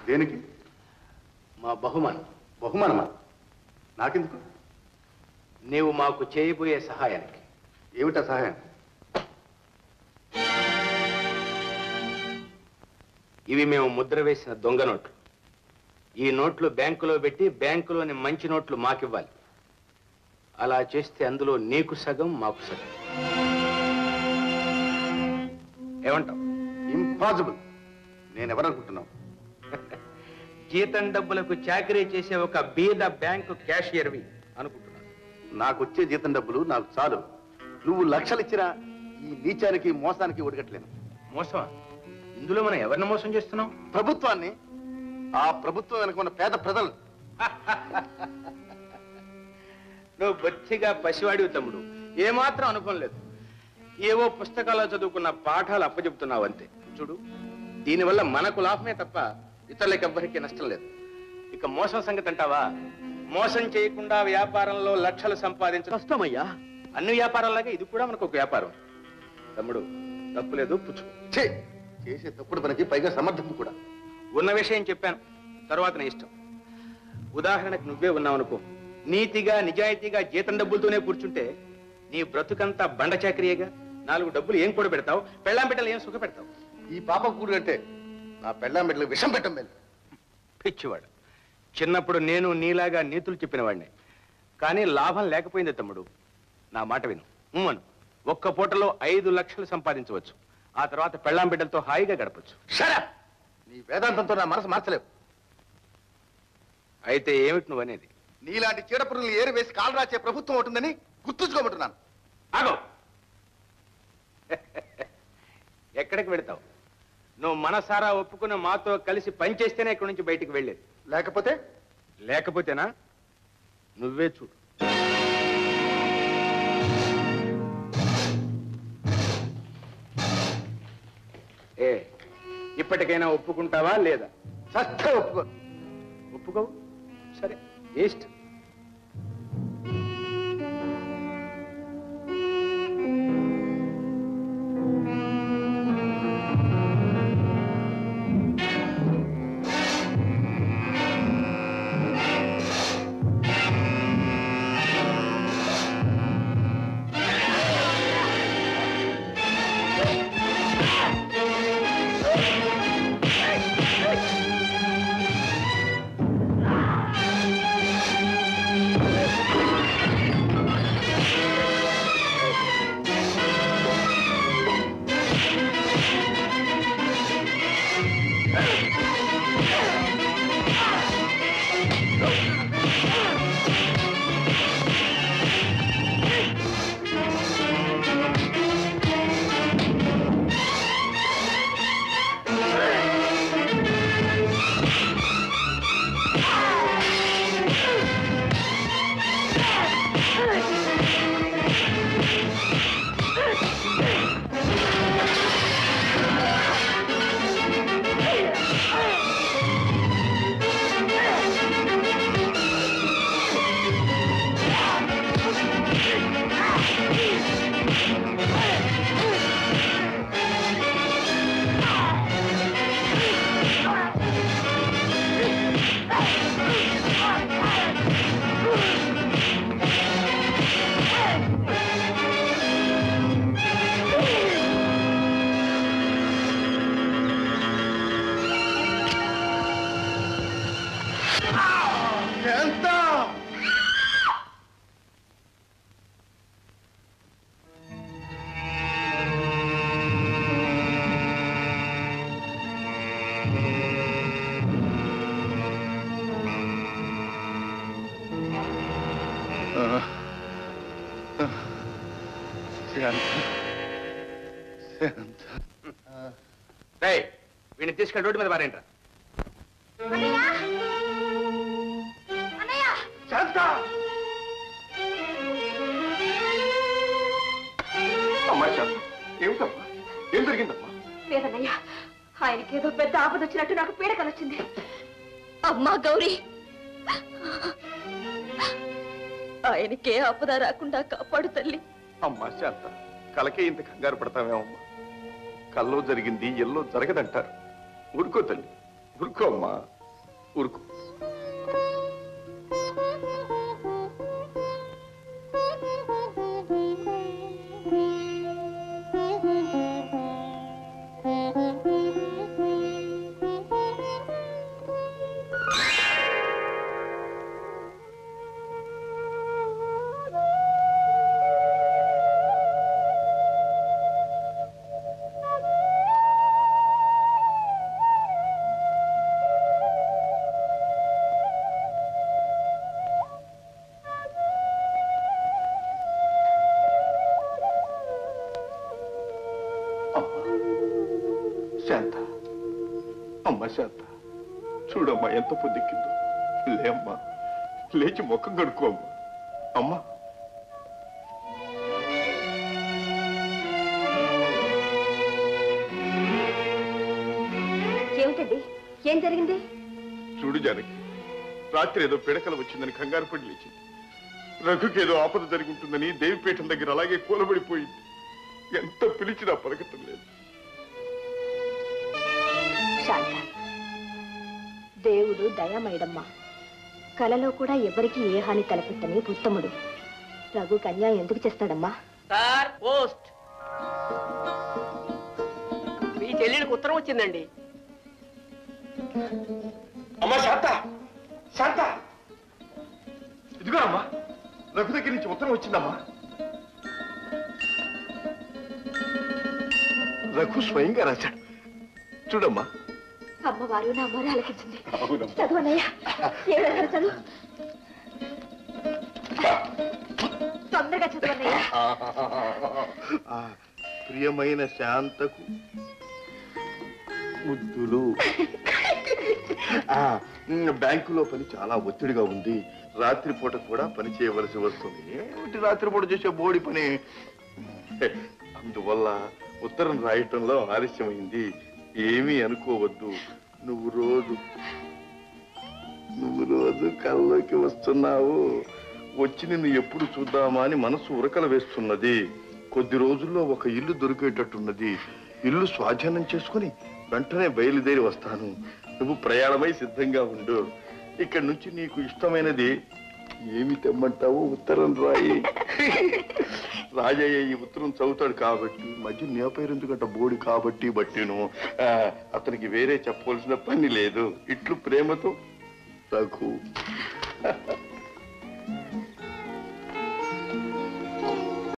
దేనికి మా బహుమానం బహుమానమా నాకెందుకు నీవు మాకు చేయబోయే సహాయానికి ఏమిటా సహాయం ఇవి మేము ముద్ర వేసిన దొంగ నోట్లు ఈ నోట్లు బ్యాంకులో పెట్టి బ్యాంకులోని మంచి నోట్లు మాకివ్వాలి అలా చేస్తే అందులో నీకు సగం మాకు సగం ఏమంటావు ఇంపాసిబుల్ నేను ఎవరనుకుంటున్నావు జీతం డబ్బులకు చాకరీ చేసే ఒక బీద బ్యాంకు క్యాషియర్వి అనుకుంటున్నాను నాకు వచ్చే జీతం డబ్బులు నాకు చాలు నువ్వు లక్షలు ఇచ్చినా ఈ నీచానికి మోసానికి ఒడగట్లేను మోసమా ఇందులో మనం ఎవరిని మోసం చేస్తున్నాం ప్రభుత్వాన్ని ఆ ప్రభుత్వం వెనక ఉన్న పేద ప్రజలు నువ్వు బొత్తిగా పసివాడివి తమ్ముడు ఏమాత్రం అనుభవం లేదు ఏవో పుస్తకాల్లో చదువుకున్న పాఠాలు అప్పచెప్తున్నావు అంతే చూడు దీనివల్ల మనకు లాభమే తప్ప ఇతరులకు ఎవ్వరికీ నష్టం లేదు ఇక మోసం సంగతి అంటావా మోసం చేయకుండా వ్యాపారంలో లక్షలు సంపాదించడం కష్టమయ్యా అన్ని వ్యాపారాలాగా ఇది కూడా మనకు ఒక వ్యాపారం తమ్ముడు తప్పులేదు పుచ్చుకో ఛే! చేసే తప్పుడు పనికి పైగా సమర్థం కూడా ఉన్న విషయం చెప్పాను తర్వాత నీ ఇష్టం ఉదాహరణకు నువ్వే ఉన్నావనుకో నీతిగా నిజాయితీగా జీతం డబ్బులతోనే కూర్చుంటే నీ బ్రతుకంతా బండ చాకరీగా నాలుగు డబ్బులు ఏం కూడా పెడతావు పెళ్ళాం బిడ్డలు ఏం సుఖ పెడతావు ఈ పాప కూడు అంటే నా పెళ్ళాం బిడ్డలకు విషం పెట్టం మేలు పిచ్చివాడు చిన్నప్పుడు నేను నీలాగా నీతులు చెప్పిన వాడిని కానీ లాభం లేకపోయింది తమ్ముడు నా మాట విను ఉమ్మను ఒక్క పూటలో ఐదు లక్షలు సంపాదించవచ్చు ఆ తర్వాత పెళ్ళాం బిడ్డలతో హాయిగా గడపచ్చు షరా నీ వేదాంతంతో నా మనసు మార్చలేవు అయితే ఏమిటి నువ్వు అనేది నీలాంటి చీడపురుగులు ఏరు వేసి కాలు రాచే ప్రభుత్వం ఉంటుందని గుర్తుంచుకోమంటున్నాను ఆగో ఎక్కడికి వెళ్తావు నువ్వు మనసారా ఒప్పుకున్న మాతో కలిసి పనిచేస్తేనే ఇక్కడి నుంచి బయటికి వెళ్ళేది లేకపోతే లేకపోతేనా నువ్వే చూడు ఏ ఇప్పటికైనా ఒప్పుకుంటావా లేదా చస్తే ఒప్పుకోను ఒప్పుకోవు సరే ఇష్టం ఎంత రేయ్, వీడిని తీసుకెళ్ళి రోడ్డు మీద పారేంట్రా అన్నయ్య అన్నయ్య శాంత అమ్మా శాంత ఏమిటమ్మా ఏం జరిగిందమ్మా లేదన్నయ్య ఆయనకి ఏదో పెద్ద ఆపద వచ్చినట్టు నాకు పీడ కలిసింది అమ్మా గౌరీ ఆయనకే ఆపద రాకుండా కాపాడు తల్లి అమ్మా శాంత కలకే ఇంత కంగారు పడతావేమమ్మా కల్లో జరిగింది ఎల్లో జరగదంటారు ఊరుకో తల్లి ఊరుకో అమ్మా ఊరుకో శాంత అమ్మ శాంత చూడమ్మా ఎంత పొద్దుక్కిందో లేమ్మా లేచి ముఖం కడుక్కోమ్మా అమ్మా ఏమిటండి ఏం జరిగింది చూడు జానకి రాత్రి ఏదో పిడకలు వచ్చిందని కంగారు పడి లేచింది రఘుకి ఏదో ఆపద జరిగి ఉంటుందని దేవిపీఠం దగ్గర అలాగే కూలబడిపోయింది ఎంత పిలిచినా పలకటం లేదు శాంత దేవుడు దయమయడమ్మా కలలో కూడా ఎవరికి ఏ హాని తలపెట్టని ఉత్తముడు రఘు కన్యా ఎందుకు చేస్తాడమ్మా సార్ పోస్ట్ మీ చెల్లెలికి ఉత్తరం వచ్చిందండి అమ్మా శాంత శాంత ఇదిగో అమ్మా రఘు దగ్గర నుంచి ఉత్తరం వచ్చిందమ్మా రఘు స్వయంగా రాశాడు చూడమ్మా అమ్మవారు నా మొర ఆలకించింది అవునమ్మా. చదువనయ్యా ఏడో చదువు తొందరగా చదువనయ్యా ఆ, ప్రియమైన శాంతకు ముద్దులు ఆ, ఉమ్, బ్యాంకులో పని చాలా ఒత్తిడిగా ఉంది రాత్రిపూట కూడా పని చేయవలసి వస్తుంది ఏమిటి రాత్రిపూట చేసే బోడి పని అందువల్ల ఉత్తరం రాయటంలో ఆలస్యమైంది ఏమీ అనుకోవద్దు నువ్వు రోజు నువ్వు రోజు కల్లోకి వస్తున్నావు వచ్చి నిన్ను ఎప్పుడు చూద్దామా అని మనసు ఉరకలు వేస్తున్నది కొద్ది రోజుల్లో ఒక ఇల్లు దొరికేటట్టున్నది ఇల్లు స్వాధీనం చేసుకుని వెంటనే బయలుదేరి వస్తాను నువ్వు ప్రయాణమై సిద్ధంగా ఉండు ఇక్కడి నుంచి నీకు ఇష్టమైనది ఏమి తెమ్మంటావు ఉత్తరం రాయి రాజయ్య ఈ ఉత్తరం చదువుతాడు కాబట్టి మధ్య నీ పేరు ఎందుకంట బోడి కాబట్టి బట్టిను ఆ, అతనికి వేరే చెప్పవలసిన పని లేదు ఇట్లు ప్రేమతో రఘు